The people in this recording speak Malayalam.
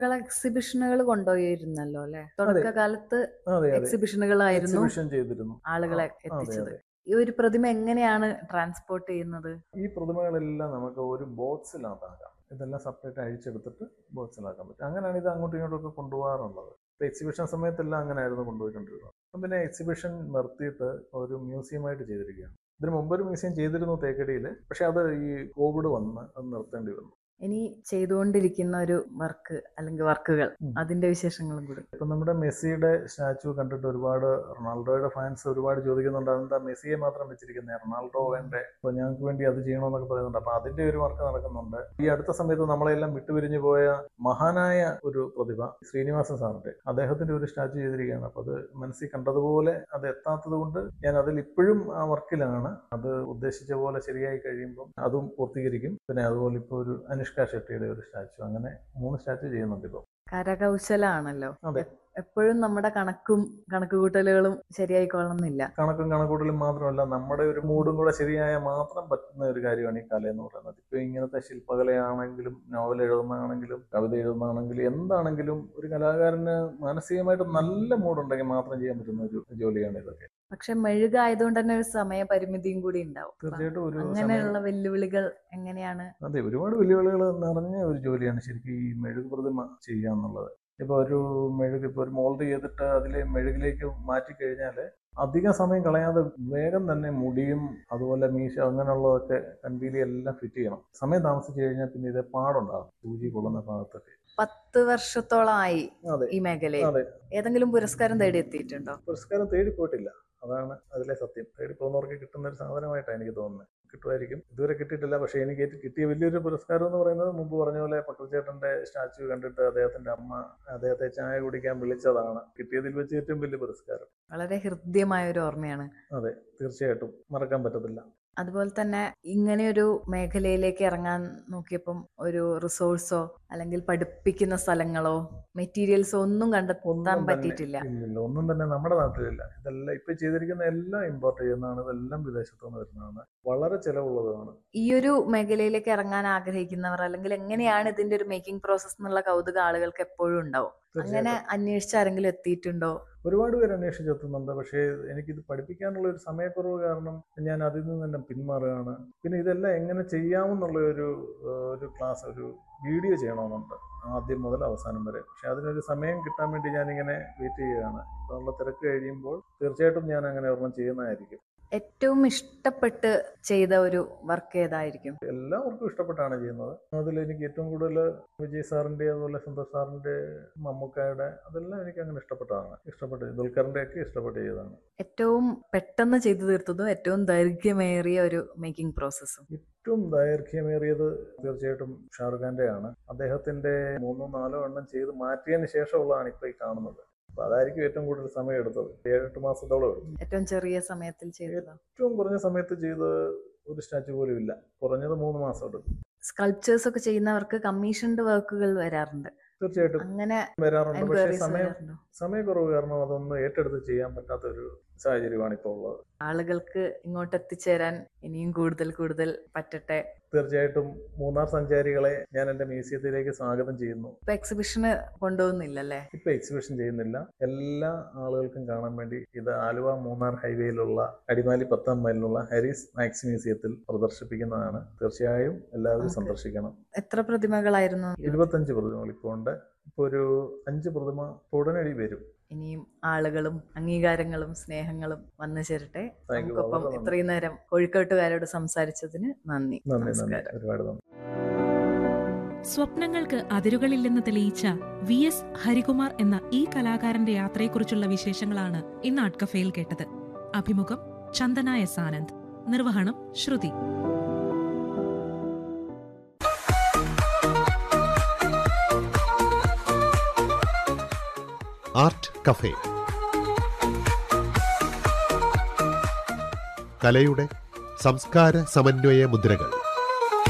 എക്സിബിഷനുകൾ കൊണ്ടുപോയിരുന്നല്ലോ അല്ലെ തുടക്കകാലത്ത് അതെ അതെ എക്സിബിഷനുകളായിരുന്നു എക്സിബിഷൻ ചെയ്തിരുന്നു ആളുകളെ ആ, അതെ, എത്തിച്ചത് അതെ. ഈ ഒരു പ്രതിമ എങ്ങനെയാണ് ട്രാൻസ്പോർട്ട് ചെയ്യുന്നത് ഈ പ്രതിമകളെല്ലാം നമുക്ക് ഒരു ബോക്സിനകത്താക്കാം ഇതെല്ലാം സെപ്പറേറ്റ് അഴിച്ചെടുത്തിട്ട് ബോക്സിലാക്കാൻ പറ്റും അങ്ങനെയാണ് ഇത് അങ്ങോട്ടും ഇങ്ങോട്ടും ഒക്കെ കൊണ്ടുപോകാറുള്ളത് ഇപ്പൊ എക്സിബിഷൻ സമയത്തെല്ലാം അങ്ങനെയായിരുന്നു കൊണ്ടുപോയിക്കൊണ്ടിരുന്നത് അപ്പം പിന്നെ എക്സിബിഷൻ നിർത്തിയിട്ട് ഒരു മ്യൂസിയമായിട്ട് ചെയ്തിരിക്കുകയാണ് ഇതിന് മുമ്പ് ഒരു മ്യൂസിയം ചെയ്തിരുന്നു തേക്കടിയിൽ പക്ഷെ അത് ഈ കോവിഡ് വന്ന് അത് നിർത്തേണ്ടി വന്നു ഇനി ചെയ്തുകൊണ്ടിരിക്കുന്ന ഒരു വർക്ക് അല്ലെങ്കിൽ വർക്കുകൾ ഉം. അതിന്റെ വിശേഷങ്ങളും കൂടി ഇപ്പം നമ്മുടെ മെസ്സിയുടെ സ്റ്റാച്ചു കണ്ടിട്ട് ഒരുപാട് റൊണാൾഡോയുടെ ഫാൻസ് ഒരുപാട് ചോദിക്കുന്നുണ്ട് അതെന്താ മെസ്സിയെ മാത്രം വെച്ചിരിക്കുന്നത് റൊണാൾഡോ വേണ്ടേ അപ്പോൾ ഞങ്ങൾക്ക് വേണ്ടി അത് ചെയ്യണമെന്നൊക്കെ പറയുന്നുണ്ട് അപ്പോൾ അതിന്റെ ഒരു വർക്ക് നടക്കുന്നുണ്ട് ഈ അടുത്ത സമയത്ത് നമ്മളെല്ലാം വിട്ടുപിരിഞ്ഞു പോയ മഹാനായ ഒരു പ്രതിഭ ശ്രീനിവാസൻ സാറിന്റെ അദ്ദേഹത്തിന്റെ ഒരു സ്റ്റാച്ചു ചെയ്തിരിക്കുകയാണ് അപ്പോൾ അത് മനസ്സിൽ കണ്ടതുപോലെ അത് എത്താത്തത് കൊണ്ട് ഞാൻ അതിൽ ഇപ്പോഴും ആ വർക്കിലാണ് അത് ഉദ്ദേശിച്ച പോലെ ശരിയായി കഴിയുമ്പോൾ അതും പൂർത്തീകരിക്കും പിന്നെ അതുപോലെ ഇപ്പോൾ ഒരു അനുഷ്ക ഷെട്ടിയുടെ ഒരു സ്റ്റാച്ചു അങ്ങനെ മൂന്ന് സ്റ്റാച്ചു ചെയ്യുന്നുണ്ട് ഇപ്പോൾ കരകൗശലാണല്ലോ അതെ. എപ്പോഴും നമ്മുടെ കണക്കും കണക്കുകൂട്ടലുകളും ശരിയായിക്കൊള്ളണമെന്നില്ല കണക്കും കണക്കൂട്ടലും മാത്രമല്ല നമ്മുടെ ഒരു മൂഡും കൂടെ ശരിയായ മാത്രം പറ്റുന്ന ഒരു കാര്യമാണ് ഈ കല എന്ന് പറയുന്നത് ഇപ്പൊ ഇങ്ങനത്തെ ശില്പകലയാണെങ്കിലും നോവൽ എഴുതുന്നതാണെങ്കിലും കവിത എഴുതുന്നതാണെങ്കിലും എന്താണെങ്കിലും ഒരു കലാകാരന് മാനസികമായിട്ട് നല്ല മൂഡുണ്ടെങ്കിൽ മാത്രം ചെയ്യാൻ പറ്റുന്ന ഒരു ജോലിയാണ് ഇതൊക്കെ പക്ഷെ മെഴുകായതുകൊണ്ട് തന്നെ ഒരു സമയ പരിമിതിയും കൂടി ഉണ്ടാവും അപ്പൊ തീർച്ചയായിട്ടും ഒരു സമയം അങ്ങനെയുള്ള വെല്ലുവിളികൾ എങ്ങനെയാണ് അതെ ഒരുപാട് വെല്ലുവിളികൾ നിറഞ്ഞ ഒരു ജോലിയാണ് ശരിക്കും ഈ മെഴുക് പ്രതിമ ചെയ്യുക എന്നുള്ളത് ഇപ്പൊ ഒരു മെഴുക് ഇപ്പൊ ഒരു മോൾഡ് ചെയ്തിട്ട് അതിലെ മെഴുകിലേക്ക് മാറ്റി കഴിഞ്ഞാൽ അധികം സമയം കളയാതെ വേഗം തന്നെ മുടിയും അതുപോലെ മീശ അങ്ങനെയുള്ളതൊക്കെ കൺപീലി എല്ലാം ഫിറ്റ് ചെയ്യണം സമയം താമസിച്ചു കഴിഞ്ഞാൽ പിന്നെ ഇത് പാടുണ്ടാകും സൂചി കൊള്ളുന്ന ഭാഗത്തൊക്കെ പത്ത് വർഷത്തോളമായി അതെ ഈ മേഖലയിൽ അതെ ഏതെങ്കിലും പുരസ്കാരം തേടി എത്തിയിട്ടുണ്ടോ പുരസ്കാരം തേടി പോയിട്ടില്ല അതാണ് അതിലെ സത്യം തേടി പോകുന്നവർക്ക് കിട്ടുന്ന ഒരു സാധനമായിട്ടാണ് എനിക്ക് തോന്നുന്നത് കിട്ടുമായിരിക്കും ഇതുവരെ കിട്ടിയിട്ടില്ല പക്ഷേ എനിക്ക് ഏറ്റവും കിട്ടിയ വലിയൊരു പുരസ്കാരം എന്ന് പറയുന്നത് മുമ്പ് പറഞ്ഞ പോലെ പക്രചേട്ടന്റെ സ്റ്റാച്ചു കണ്ടിട്ട് അദ്ദേഹത്തിന്റെ അമ്മ അദ്ദേഹത്തെ ചായ കുടിക്കാൻ വിളിച്ചതാണ് കിട്ടിയതിൽ വെച്ച് ഏറ്റവും വലിയ പുരസ്കാരം വളരെ ഹൃദ്യമായ ഒരു ഓർമ്മയാണ് അതെ തീർച്ചയായിട്ടും മറക്കാൻ പറ്റത്തില്ല അതുപോലെ തന്നെ ഇങ്ങനെയൊരു മേഖലയിലേക്ക് ഇറങ്ങാൻ നോക്കിയപ്പം ഒരു റിസോഴ്സോ അല്ലെങ്കിൽ പഠിപ്പിക്കുന്ന സ്ഥലങ്ങളോ മെറ്റീരിയൽസോ ഒന്നും കണ്ടെത്താൻ ഒന്നും തന്നെ പറ്റിയിട്ടില്ല ഇല്ലില്ല ഒന്നും തന്നെ നമ്മുടെ നാട്ടിലില്ല ഇതെല്ലാം ഇപ്പൊ ചെയ്തിരിക്കുന്ന എല്ലാം ഇമ്പോർട്ട് ചെയ്യുന്നതാണ് ഇതെല്ലാം വിദേശത്തു നിന്ന് വരുന്നതാണ് വളരെ ചെലവുള്ളതാണ് ഈ ഒരു മേഖലയിലേക്ക് ഇറങ്ങാൻ ആഗ്രഹിക്കുന്നവർ അല്ലെങ്കിൽ എങ്ങനെയാണ് ഇതിന്റെ ഒരു മേക്കിംഗ് പ്രോസസ് എന്നുള്ള കൗതുക ആളുകൾക്ക് എപ്പോഴും ഉണ്ടാവും അങ്ങനെ തീർച്ചയായിട്ടും അന്വേഷിച്ച് ആരെങ്കിലും എത്തിയിട്ടുണ്ടോ ഒരുപാട് പേര് അന്വേഷിച്ചെത്തുന്നുണ്ട് പക്ഷേ എനിക്കിത് പഠിപ്പിക്കാനുള്ള ഒരു സമയക്കുറവ് കാരണം ഞാൻ അതിൽ നിന്ന് തന്നെ പിന്മാറുകയാണ് പിന്നെ ഇതെല്ലാം എങ്ങനെ ചെയ്യാമെന്നുള്ള ഒരു ഏഹ്, ഒരു ക്ലാസ് ഒരു വീഡിയോ ചെയ്യണമെന്നുണ്ട് ആദ്യം മുതൽ അവസാനം വരെ പക്ഷെ അതിനൊരു സമയം കിട്ടാൻ വേണ്ടി ഞാനിങ്ങനെ വെയിറ്റ് ചെയ്യുകയാണ് അതിനുള്ള തിരക്ക് കഴിയുമ്പോൾ തീർച്ചയായിട്ടും ഞാൻ അങ്ങനെ ഒരെണ്ണം ചെയ്യുന്നതായിരിക്കും ഏറ്റവും ഇഷ്ടപ്പെട്ട് ചെയ്ത ഒരു വർക്ക് ഏതായിരിക്കും എല്ലാവർക്കും ഇഷ്ടപ്പെട്ടാണ് ചെയ്യുന്നത് അതിൽ എനിക്ക് ഏറ്റവും കൂടുതൽ വിജയ് സാറിന്റെ അതുപോലെ സന്തോഷ് സാറിന്റെ മമ്മൂക്കായുടെ അതെല്ലാം എനിക്ക് അങ്ങനെ ഇഷ്ടപ്പെട്ടതാണ് ഇഷ്ടപ്പെട്ട് ദുൽഖറിന്റെ ഒക്കെ ഇഷ്ടപ്പെട്ട് ചെയ്തതാണ് ഏറ്റവും പെട്ടെന്ന് ചെയ്തു തീർത്തതും ഏറ്റവും ദൈർഘ്യമേറിയ ഒരു മേക്കിംഗ് പ്രോസസ്സും ഏറ്റവും ദൈർഘ്യമേറിയത് തീർച്ചയായിട്ടും ഷാറുഖ് ഖാന്റെ ആണ് അദ്ദേഹത്തിന്റെ മൂന്നോ നാലോ എണ്ണം ചെയ്ത് മാറ്റിയതിന് ശേഷമുള്ളതാണ് ഇപ്പൊ ഈ കാണുന്നത് അപ്പൊ അതായിരിക്കും ഏറ്റവും കൂടുതൽ സമയം എടുത്തത് ഏഴെട്ട് മാസത്തോളം എടുത്തു ഏറ്റവും ചെറിയ സമയത്തിൽ ചെയ്തതോ ഏറ്റവും കുറഞ്ഞ സമയത്ത് ചെയ്ത് ഒരു സ്റ്റാച്ചു പോലും ഇല്ല കുറഞ്ഞത് മൂന്ന് മാസം എടുക്കും സ്കൾപ്ചേഴ്സ് ഒക്കെ ചെയ്യുന്നവർക്ക് കമ്മീഷൻഡ് വർക്കുകൾ വരാറുണ്ട് തീർച്ചയായിട്ടും അങ്ങനെ വരാറുണ്ട് പക്ഷേ എൻക്വയറീസ് സമയം വരാറുണ്ടോ സമയക്കുറവ് കാരണം അതൊന്നും ഏറ്റെടുത്ത് ചെയ്യാൻ പറ്റാത്ത ഒരു സാഹചര്യമാണ് ഇപ്പോൾ ഉള്ളത് ആളുകൾക്ക് ഇങ്ങോട്ട് എത്തിച്ചേരാൻ ഇനിയും കൂടുതൽ കൂടുതൽ പറ്റട്ടെ തീർച്ചയായിട്ടും മൂന്നാർ സഞ്ചാരികളെ ഞാൻ എൻ്റെ മ്യൂസിയത്തിലേക്ക് സ്വാഗതം ചെയ്യുന്നു ഇപ്പൊ എക്സിബിഷന് കൊണ്ടുപോകുന്നില്ലല്ലേ ഇപ്പൊ എക്സിബിഷൻ ചെയ്യുന്നില്ല എല്ലാ ആളുകൾക്കും കാണാൻ വേണ്ടി ഇത് ആലുവ മൂന്നാർ ഹൈവേയിലുള്ള അടിമാലി പത്താം മൈലിലുള്ള ഹാരിസ് മാക്സ് മ്യൂസിയത്തിൽ പ്രദർശിപ്പിക്കുന്നതാണ് തീർച്ചയായും എല്ലാവരും Okay. സന്ദർശിക്കണം എത്ര പ്രതിമകളായിരുന്നു ഇരുപത്തഞ്ച് പ്രതിമകൾ ഇപ്പോൾ ഉണ്ട് ഇപ്പോൾ ഒരു അഞ്ച് പ്രതിമ ഉടനടി വരും ഇനിയും ആളുകളും അംഗീകാരങ്ങളും സ്നേഹങ്ങളും വന്നു ചേരട്ടെ Thank you. നമുക്കൊപ്പം വളരെ നന്ദി. ഇത്രയും നേരം കോഴിക്കോട്ടുകാരോട് സംസാരിച്ചതിന് നന്ദി നന്ദി നന്ദി നമസ്കാരം ഒരുപാട് നന്ദി സ്വപ്നങ്ങൾക്ക് അതിരുകളില്ലെന്ന് തെളിയിച്ച വി എസ് ഹരികുമാർ എന്ന ഈ കലാകാരന്റെ യാത്രയെക്കുറിച്ചുള്ള വിശേഷങ്ങളാണ് ഇന്ന് ആർട്ട് കഫേയിൽ കേട്ടത് അഭിമുഖം ചന്ദന എസ് ആനന്ദ് നിർവഹണം ശ്രുതി ആർട്ട് കഫേ കലയുടെ സംസ്കാര സമന്വയ മുദ്രകൾ